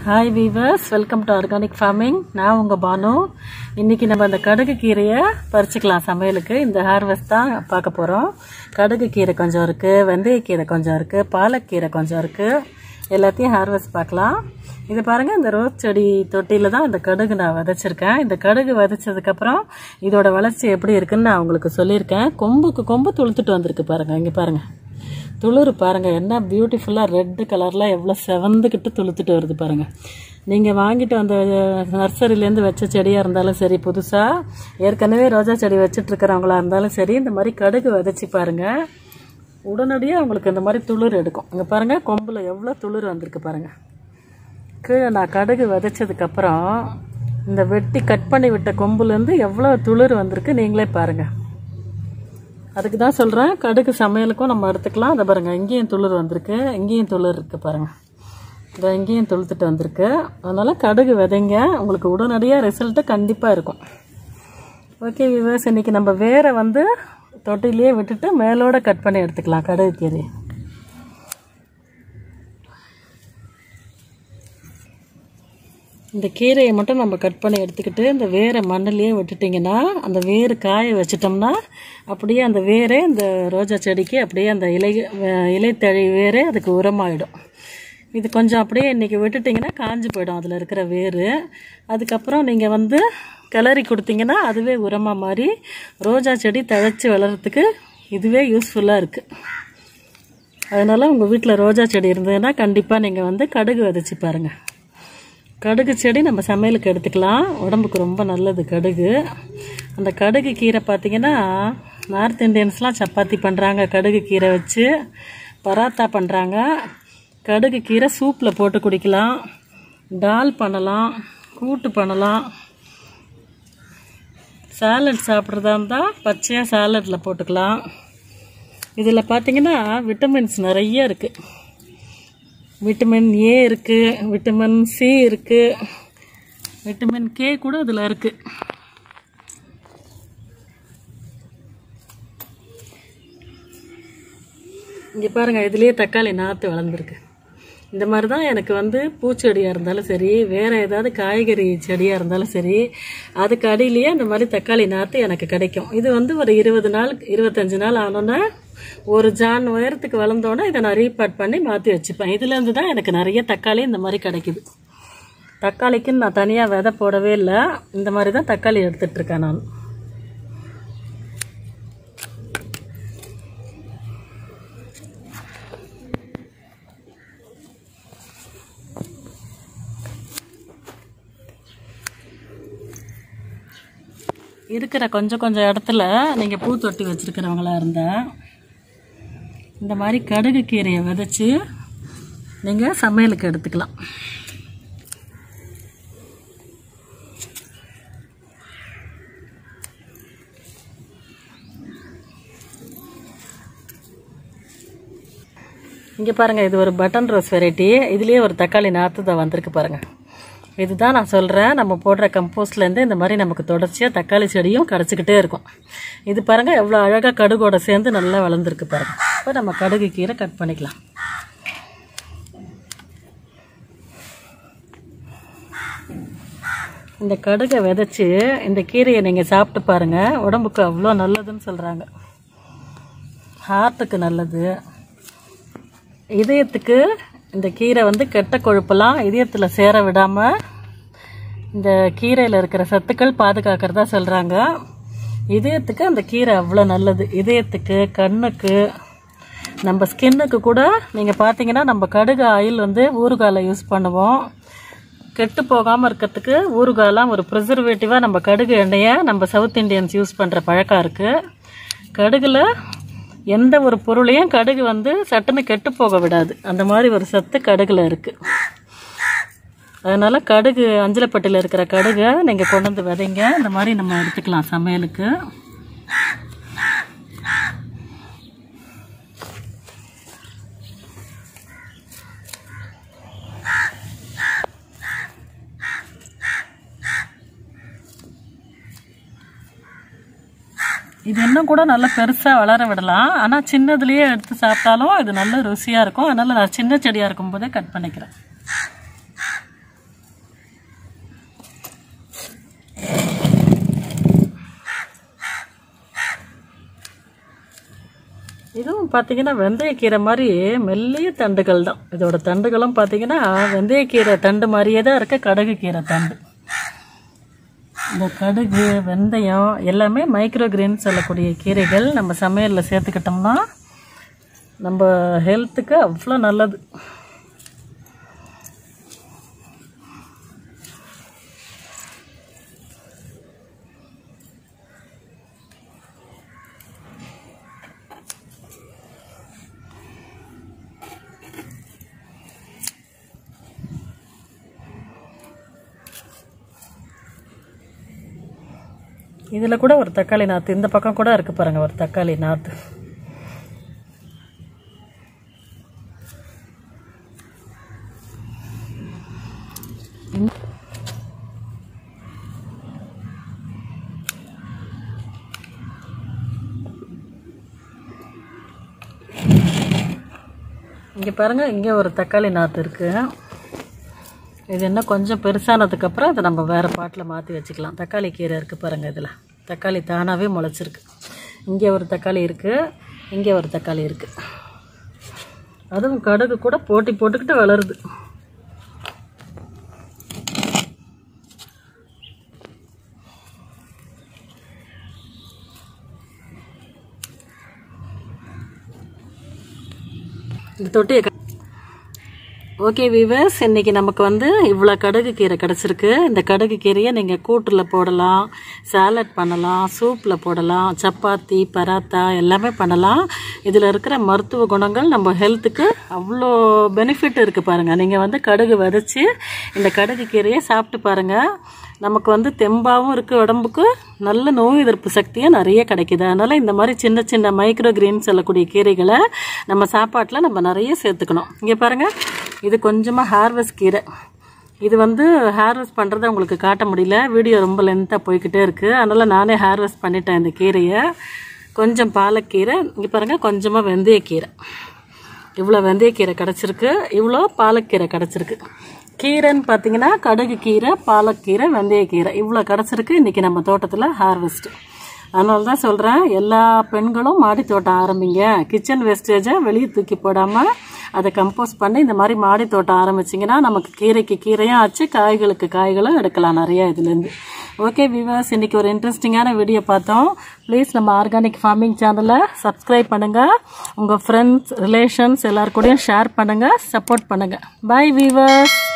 hi viewers welcome to organic farming நான் உங்கள் பானு இன்றைக்கி நம்ம அந்த கடுகு கீரையை பறிச்சுக்கலாம் சமையலுக்கு இந்த ஹார்வெஸ்ட் தான் பார்க்க போகிறோம் கடுகு கீரை கொஞ்சம் இருக்குது வெந்தயக்கீரை கொஞ்சம் இருக்குது பாலக்கீரை கொஞ்சம் இருக்குது எல்லாத்தையும் ஹார்வெஸ்ட் பார்க்கலாம் இது பாருங்கள் இந்த ரோஸ் செடி தொட்டியில் தான் இந்த கடுகு நான் விதைச்சிருக்கேன் இந்த கடுகு விதைச்சதுக்கப்புறம் இதோட வளர்ச்சி எப்படி இருக்குன்னு நான் உங்களுக்கு சொல்லியிருக்கேன் கொம்புக்கு கொம்பு துளுத்துட்டு வந்திருக்கு பாருங்கள் இங்கே பாருங்கள் துளிர் பாருங்கள் என்ன பியூட்டிஃபுல்லாக ரெட்டு கலரில் எவ்வளோ செவந்துக்கிட்டு துளுத்துட்டு வருது பாருங்கள் நீங்கள் வாங்கிட்டு வந்த நர்சரியிலேருந்து வச்ச செடியாக இருந்தாலும் சரி புதுசாக ஏற்கனவே ரோஜா செடி வச்சிட்ருக்கிறவங்களா இருந்தாலும் சரி இந்த மாதிரி கடுகு விதைச்சி பாருங்கள் உடனடியாக உங்களுக்கு இந்த மாதிரி துளிர் எடுக்கும் இங்கே பாருங்கள் கொம்பில் எவ்வளோ துளிர் வந்திருக்கு பாருங்கள் கீழே நான் கடுகு விதைச்சதுக்கப்புறம் இந்த வெட்டி கட் பண்ணி விட்ட கொம்புலேருந்து எவ்வளோ துளிர் வந்திருக்கு நீங்களே பாருங்கள் அதுக்கு தான் சொல்கிறேன் கடுகு சமையலுக்கும் நம்ம எடுத்துக்கலாம் அதை பாருங்கள் இங்கேயும் துளிர் வந்திருக்கு இங்கேயும் துளிர் இருக்குது பாருங்கள் இதை இங்கேயும் துளுத்துட்டு வந்திருக்கு அதனால் கடுகு விதைங்க உங்களுக்கு உடனடியாக ரிசல்ட்டு கண்டிப்பாக இருக்கும் ஓகே விவர்ஸ் இன்றைக்கி நம்ம வேரை வந்து தொட்டிலேயே விட்டுட்டு மேலோட கட் பண்ணி எடுத்துக்கலாம் கடுகு கீரை இந்த கீரையை மட்டும் நம்ம கட் பண்ணி எடுத்துக்கிட்டு இந்த வேரை மண்ணிலேயே விட்டுட்டிங்கன்னா அந்த வேர் காய வச்சிட்டோம்னா அப்படியே அந்த வேரே இந்த ரோஜா செடிக்கு அப்படியே அந்த இலை இலைத்தழி வேரே அதுக்கு உரமாயிடும் இது கொஞ்சம் அப்படியே இன்றைக்கி விட்டுட்டிங்கன்னா காஞ்சி போயிடும் அதில் இருக்கிற வேர் அதுக்கப்புறம் நீங்கள் வந்து கிளறி கொடுத்தீங்கன்னா அதுவே உரமாக மாறி ரோஜா செடி தழைச்சி வளர்கிறதுக்கு இதுவே யூஸ்ஃபுல்லாக இருக்குது அதனால் உங்கள் வீட்டில் ரோஜா செடி இருந்ததுன்னா கண்டிப்பாக நீங்கள் வந்து கடுகு விதைச்சி பாருங்கள் கடுகு செடி நம்ம சமையலுக்கு எடுத்துக்கலாம் உடம்புக்கு ரொம்ப நல்லது கடுகு அந்த கடுகு கீரை பார்த்திங்கன்னா நார்த் இந்தியன்ஸ்லாம் சப்பாத்தி பண்ணுறாங்க கடுகு கீரை வச்சு பராத்தா பண்ணுறாங்க கடுகு கீரை சூப்பில் போட்டு குடிக்கலாம் டால் பண்ணலாம் கூட்டு பண்ணலாம் சாலட் சாப்பிட்றதா இருந்தால் பச்சையாக சாலட்டில் போட்டுக்கலாம் இதில் பார்த்திங்கன்னா விட்டமின்ஸ் நிறைய இருக்குது விட்டமின் ஏ இருக்குது விட்டமின் சி இருக்குது விட்டமின் கே கூட இதில் இருக்குது இங்கே பாருங்கள் இதுலேயே தக்காளி நாற்று வளர்ந்துருக்கு இந்த மாதிரி தான் எனக்கு வந்து பூச்செடியாக இருந்தாலும் சரி வேறு ஏதாவது காய்கறி செடியாக இருந்தாலும் சரி அதுக்கு அடியிலேயே அந்த மாதிரி தக்காளி நாற்று எனக்கு கிடைக்கும் இது வந்து ஒரு இருபது நாள் இருபத்தஞ்சி நாள் ஆனோன்னே ஒரு ஜான் உயரத்துக்கு வளர்ந்தோன்னே இதை நான் ரீபாட் பண்ணி மாற்றி வச்சுப்பேன் இதுலேருந்து தான் எனக்கு நிறைய தக்காளி இந்த மாதிரி கிடைக்குது தக்காளிக்குன்னு நான் தனியாக விதை போடவே இல்லை இந்த மாதிரி தான் தக்காளி எடுத்துகிட்ருக்கேன் நான் இருக்கிற கொஞ்சம் கொஞ்சம் இடத்துல நீங்கள் பூ தொட்டி வச்சுருக்கிறவங்களா இருந்தால் இந்த மாதிரி கடுகு கீரையை விதைச்சி நீங்கள் சமையலுக்கு எடுத்துக்கலாம் இங்கே பாருங்கள் இது ஒரு பட்டன் ரோஸ் வெரைட்டி இதுலேயே ஒரு தக்காளி நாற்று தான் வந்திருக்கு பாருங்கள் இதுதான் நான் சொல்கிறேன் நம்ம போடுற கம்போஸ்ட்லேருந்து இந்த மாதிரி நமக்கு தொடர்ச்சியாக தக்காளி செடியும் கிடச்சிக்கிட்டே இருக்கும் இது பாருங்கள் எவ்வளோ அழகாக கடுகோட சேர்ந்து நல்லா வளர்ந்துருக்கு பாருங்கள் இப்போ நம்ம கடுகு கீரை கட் பண்ணிக்கலாம் இந்த கடுகை விதைச்சி இந்த கீரையை நீங்கள் சாப்பிட்டு பாருங்கள் உடம்புக்கு அவ்வளோ நல்லதுன்னு சொல்கிறாங்க ஹார்ட்டுக்கு நல்லது இதயத்துக்கு இந்த கீரை வந்து கெட்ட கொழுப்பெல்லாம் இதயத்தில் சேர விடாமல் இந்த கீரையில் இருக்கிற சத்துக்கள் பாதுகாக்கிறதா சொல்கிறாங்க இதயத்துக்கு அந்த கீரை அவ்வளோ நல்லது இதயத்துக்கு கண்ணுக்கு நம்ம ஸ்கின்னுக்கு கூட நீங்கள் பார்த்தீங்கன்னா நம்ம கடுகு ஆயில் வந்து ஊறுகாயில் யூஸ் பண்ணுவோம் கெட்டு போகாமல் இருக்கிறதுக்கு ஊறுகாயெலாம் ஒரு ப்ரிசர்வேட்டிவாக நம்ம கடுகு எண்ணெயை நம்ம சவுத் இண்டியன்ஸ் யூஸ் பண்ணுற பழக்கம் இருக்குது கடுகில் எந்த ஒரு பொருளையும் கடுகு வந்து சட்டுன்னு கெட்டு போக விடாது அந்த மாதிரி ஒரு சத்து கடுகில் இருக்குது அதனால் கடுகு அஞ்சலப்பட்டியில் இருக்கிற கடுகை நீங்கள் கொண்டு வந்து விதைங்க இந்த மாதிரி நம்ம எடுத்துக்கலாம் சமையலுக்கு இது இன்னும் கூட நல்லா பெருசாக வளர விடலாம் ஆனால் சின்னதுலேயே எடுத்து சாப்பிட்டாலும் இது நல்ல ருசியாக இருக்கும் அதனால் நான் சின்ன செடியாக இருக்கும்போதே கட் பண்ணிக்கிறேன் பார்த்தீங்கன்னா வெந்தயக்கீரை மாதிரி மெல்லிய தண்டுகள் தான் இதோட தண்டுகளும் பார்த்தீங்கன்னா வெந்தயக்கீரை தண்டு மாதிரியே தான் இருக்க கடுகு கீரை தண்டு இந்த கடுகு வெந்தயம் எல்லாமே மைக்ரோ கிரீன் சொல்லக்கூடிய கீரைகள் நம்ம சமையலில் சேர்த்துக்கிட்டோம்னா நம்ம ஹெல்த்துக்கு அவ்வளோ நல்லது இதில் கூட ஒரு தக்காளி நாற்று இந்த பக்கம் கூட இருக்குது பாருங்கள் ஒரு தக்காளி நாற்று இங்கே பாருங்கள் இங்கே ஒரு தக்காளி நாற்று இருக்குது இது இன்னும் கொஞ்சம் பெருசானதுக்கப்புறம் அதை நம்ம வேறு பாட்டில் மாற்றி வச்சுக்கலாம் தக்காளி கீரை இருக்குது பாருங்கள் இதில் தக்காளி தானாகவே முளைச்சிருக்கு இங்கே ஒரு தக்காளி இருக்குது இங்கே ஒரு தக்காளி இருக்குது அதுவும் கடுகு கூட போட்டி போட்டுக்கிட்டு வளருது இந்த தொட்டியை க- ஓகே வீவர்ஸ் இன்னைக்கு நமக்கு வந்து இவ்வளோ கடுகு கீரை கிடச்சிருக்கு இந்த கடுகு கீரையை நீங்கள் கூட்டில் போடலாம் சாலட் பண்ணலாம் சூப்பில் போடலாம் சப்பாத்தி பராத்தா எல்லாமே பண்ணலாம் இதில் இருக்கிற மருத்துவ குணங்கள் நம்ம ஹெல்த்துக்கு அவ்வளோ பெனிஃபிட் இருக்குது பாருங்கள் நீங்கள் வந்து கடுகு விதைச்சி இந்த கடுகு கீரையை சாப்பிட்டு பாருங்கள் நமக்கு வந்து தெம்பாகவும் இருக்குது உடம்புக்கு நல்ல நோய் எதிர்ப்பு சக்தியும் நிறைய கிடைக்குது அதனால் இந்த மாதிரி சின்ன சின்ன மைக்ரோ கிரீன் சொல்லக்கூடிய கீரைகளை நம்ம சாப்பாட்டில் நம்ம நிறைய சேர்த்துக்கணும் இங்கே பாருங்கள் இது கொஞ்சமாக ஹார்வெஸ்ட் கீரை இது வந்து ஹேர்வெஸ்ட் பண்ணுறதை உங்களுக்கு காட்ட முடியல வீடியோ ரொம்ப லென்த்தாக போய்கிட்டே இருக்குது அதனால் நானே ஹேர்வெஸ்ட் பண்ணிட்டேன் இந்த கீரையை கொஞ்சம் பாலக்கீரை இங்கே பாருங்கள் கொஞ்சமாக வெந்தயக்கீரை இவ்வளோ வெந்தயக்கீரை கிடச்சிருக்கு இவ்வளோ பாலக்கீரை கிடச்சிருக்கு கீரைன்னு பார்த்தீங்கன்னா கடுகு கீரை பாலக்கீரை வெந்தயக்கீரை இவ்வளோ கிடச்சிருக்கு இன்றைக்கி நம்ம தோட்டத்தில் ஹார்வெஸ்ட்டு அதனால தான் சொல்கிறேன் எல்லா பெண்களும் மாடி தோட்டம் ஆரம்பிங்க கிச்சன் வேஸ்டேஜை வெளியே தூக்கி போடாமல் அதை கம்போஸ் பண்ணி இந்த மாதிரி மாடி தோட்டம் ஆரம்பிச்சிங்கன்னா நமக்கு கீரைக்கு கீரையும் ஆச்சு காய்களுக்கு காய்களும் எடுக்கலாம் நிறைய இதுலேருந்து ஓகே விவாஸ் இன்னைக்கு ஒரு இன்ட்ரெஸ்டிங்கான வீடியோ பார்த்தோம் ப்ளீஸ் நம்ம ஆர்கானிக் ஃபார்மிங் சேனலை சப்ஸ்கிரைப் பண்ணுங்கள் உங்கள் ஃப்ரெண்ட்ஸ் ரிலேஷன்ஸ் எல்லார் கூடயும் ஷேர் பண்ணுங்கள் சப்போர்ட் பண்ணுங்கள் பை வீவர்ஸ்